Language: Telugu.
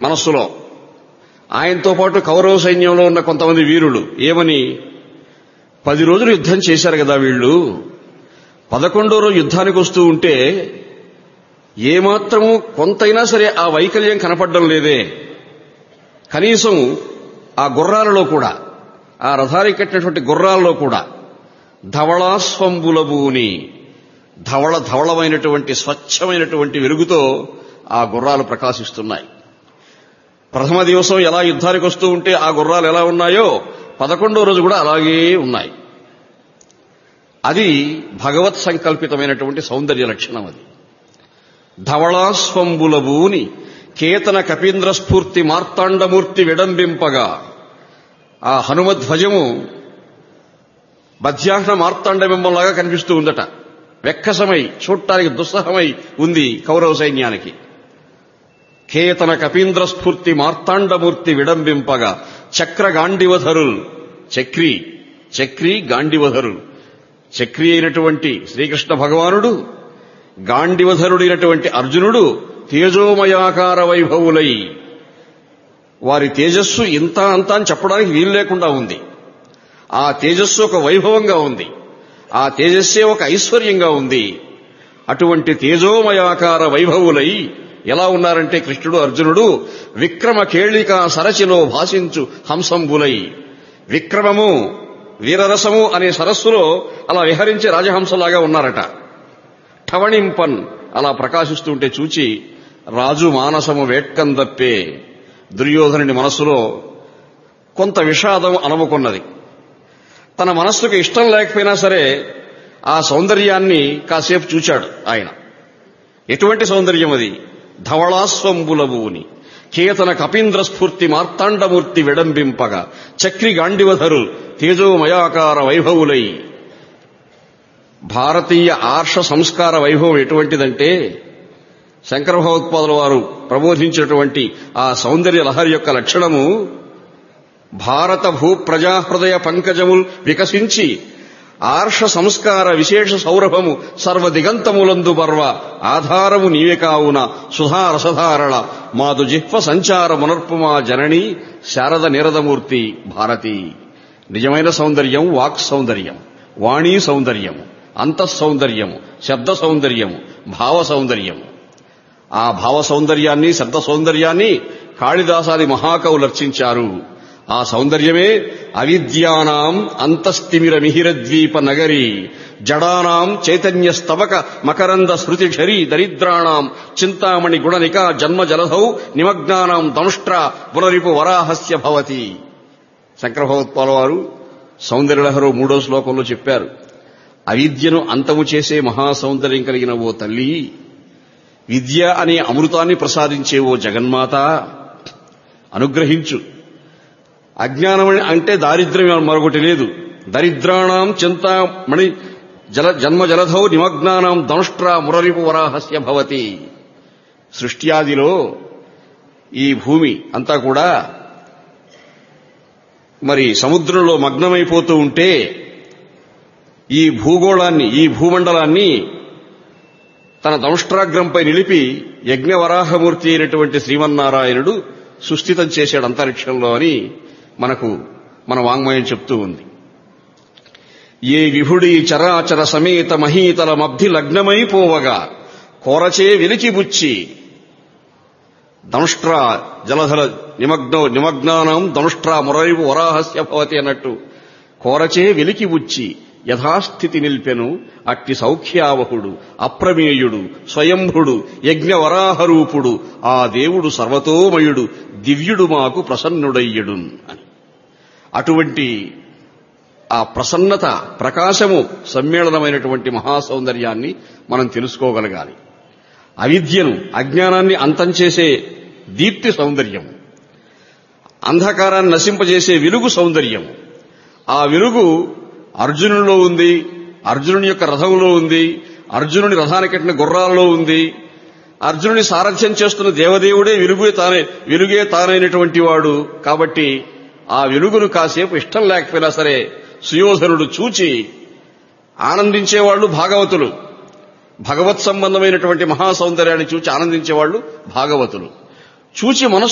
మనస్సులో ఆయనతో పాటు కౌరవ సైన్యంలో ఉన్న కొంతమంది వీరులు ఏమని పది రోజులు యుద్ధం చేశారు కదా వీళ్ళు పదకొండో రోజు యుద్ధానికి వస్తూ ఉంటే ఏమాత్రము కొంతైనా సరే ఆ వైకల్యం కనపడడం లేదే కనీసం ఆ గుర్రాలలో కూడా ఆ రథానికి కట్టినటువంటి గుర్రాల్లో కూడా ధవళాస్వంబులబూని ధవళ ధవళమైనటువంటి స్వచ్ఛమైనటువంటి వెలుగుతో ఆ గుర్రాలు ప్రకాశిస్తున్నాయి ప్రథమ దివసం ఎలా యుద్ధానికి వస్తూ ఉంటే ఆ గుర్రాలు ఎలా ఉన్నాయో పదకొండో రోజు కూడా అలాగే ఉన్నాయి అది భగవత్ సంకల్పితమైనటువంటి సౌందర్య లక్షణం అది ధవళాస్వంబులబూని కేతన కపీంద్ర స్ఫూర్తి మార్తాండమూర్తి విడంబింపగా ఆ హనుమధ్వజము మధ్యాహ్న మార్తాండబింబంలాగా కనిపిస్తూ ఉందట వెక్కసమై చూడటానికి దుస్సహమై ఉంది కౌరవ సైన్యానికి కేతన కపీంద్ర స్ఫూర్తి మార్తాండమూర్తి విడంబింపగా చక్ర గాండివధరుల్ చక్రి చక్రి గాండివధరుల్ చక్రి అయినటువంటి శ్రీకృష్ణ భగవానుడు గాండివధరుడైనటువంటి అర్జునుడు తేజోమయాకార వైభవులై వారి తేజస్సు ఇంత అంత అని చెప్పడానికి వీలు లేకుండా ఉంది ఆ తేజస్సు ఒక వైభవంగా ఉంది ఆ తేజస్సే ఒక ఐశ్వర్యంగా ఉంది అటువంటి తేజోమయాకార వైభవులై ఎలా ఉన్నారంటే కృష్ణుడు అర్జునుడు విక్రమ కేళిక సరసిలో భాషించు హంసంబులై విక్రమము వీరరసము అనే సరస్సులో అలా విహరించే రాజహంసలాగా ఉన్నారట ఠవణింపన్ అలా ప్రకాశిస్తుంటే చూచి రాజు మానసము వేట్కందప్పే దుర్యోధనుని మనస్సులో కొంత విషాదం అలముకున్నది తన మనస్సుకు ఇష్టం లేకపోయినా సరే ఆ సౌందర్యాన్ని కాసేపు చూచాడు ఆయన ఎటువంటి సౌందర్యం అది ధవళాస్వంబులబూని కేతన కపీంద్ర స్ఫూర్తి మార్తాండమూర్తి విడంబింపగా చక్రి గాండివధరుల్ తేజోమయాకార వైభవులై భారతీయ ఆర్ష సంస్కార వైభవం ఎటువంటిదంటే శంకర భగవత్పాదుల వారు ప్రబోధించినటువంటి ఆ సౌందర్య లహరి యొక్క లక్షణము భారత భూ ప్రజాహృదయ పంకజముల్ వికసించి ఆర్ష సంస్కార విశేష సౌరభము సర్వ దిగంతములందు పర్వ ఆధారము నీవే కావున సుధా రసధారళ మాదు జిహ్వ సంచార మునర్పుమా జనని శారద నిరదమూర్తి భారతి నిజమైన సౌందర్యం వాక్ సౌందర్యం వాణీ సౌందర్యము అంతఃసౌందర్యము శబ్ద సౌందర్యము భావ సౌందర్యము ఆ భావ సౌందర్యాన్ని శబ్ద సౌందర్యాన్ని కాళిదాసాది మహాకవులు అర్చించారు ఆ సౌందర్యమే అవిద్యానాం అంతస్తిమిర మిహిరద్వీప నగరి జడానాం చైతన్య స్తవక మకరంద శృతి ఝరి దరిద్రాణం చింతామణి గుణనిక జన్మ జలధౌ నిమగ్నానాం దంష్ట్ర పునరిపు వరాహస్య భవతి శంకర భగవత్పాల వారు సౌందర్యలహరు మూడో శ్లోకంలో చెప్పారు అవిద్యను అంతము చేసే మహాసౌందర్యం కలిగిన ఓ తల్లి విద్య అనే అమృతాన్ని ప్రసాదించే ఓ జగన్మాత అనుగ్రహించు అజ్ఞానం అంటే దారిద్ర్యం మరొకటి లేదు దరిద్రాణం చింతామణి జల జన్మ జలధౌ నిమగ్నానం దంష్ట్ర మురరిపు వరాహస్య భవతి సృష్ట్యాదిలో ఈ భూమి అంతా కూడా మరి సముద్రంలో మగ్నమైపోతూ ఉంటే ఈ భూగోళాన్ని ఈ భూమండలాన్ని తన దంష్ట్రాగ్రంపై నిలిపి యజ్ఞవరాహమూర్తి అయినటువంటి శ్రీమన్నారాయణుడు సుస్థితం చేశాడు అంతరిక్షంలో అని మనకు మన వాంగ్మయం చెప్తూ ఉంది ఏ విభుడి చరాచర సమేత మహీతల మబ్ధి లగ్నమైపోవగా కోరచే వెలికిబుచ్చి దంష్ట్ర జలధర నిమగ్న నిమగ్నానం దంష్ట్ర మురరిపు వరాహస్య భవతి అన్నట్టు కోరచే వెలికిబుచ్చి యథాస్థితి నిల్పెను అట్టి సౌఖ్యావహుడు అప్రమేయుడు స్వయంభుడు యజ్ఞవరాహరూపుడు ఆ దేవుడు సర్వతోమయుడు దివ్యుడు మాకు ప్రసన్నుడయ్యడు అని అటువంటి ఆ ప్రసన్నత ప్రకాశము సమ్మేళనమైనటువంటి మహాసౌందర్యాన్ని మనం తెలుసుకోగలగాలి అవిద్యను అజ్ఞానాన్ని అంతం చేసే దీప్తి సౌందర్యం అంధకారాన్ని నశింపజేసే వెలుగు సౌందర్యం ఆ వెలుగు అర్జునుడిలో ఉంది అర్జునుని యొక్క రథంలో ఉంది అర్జునుని రథానికి కట్టిన గుర్రాల్లో ఉంది అర్జునుని సారథ్యం చేస్తున్న దేవదేవుడే వెలుగే తానే వెలుగే తానైనటువంటి వాడు కాబట్టి ఆ వెలుగును కాసేపు ఇష్టం లేకపోయినా సరే సుయోధనుడు చూచి ఆనందించేవాళ్లు భాగవతులు భగవత్ సంబంధమైనటువంటి మహాసౌందర్యాన్ని చూచి ఆనందించేవాళ్లు భాగవతులు చూచి మనస్సు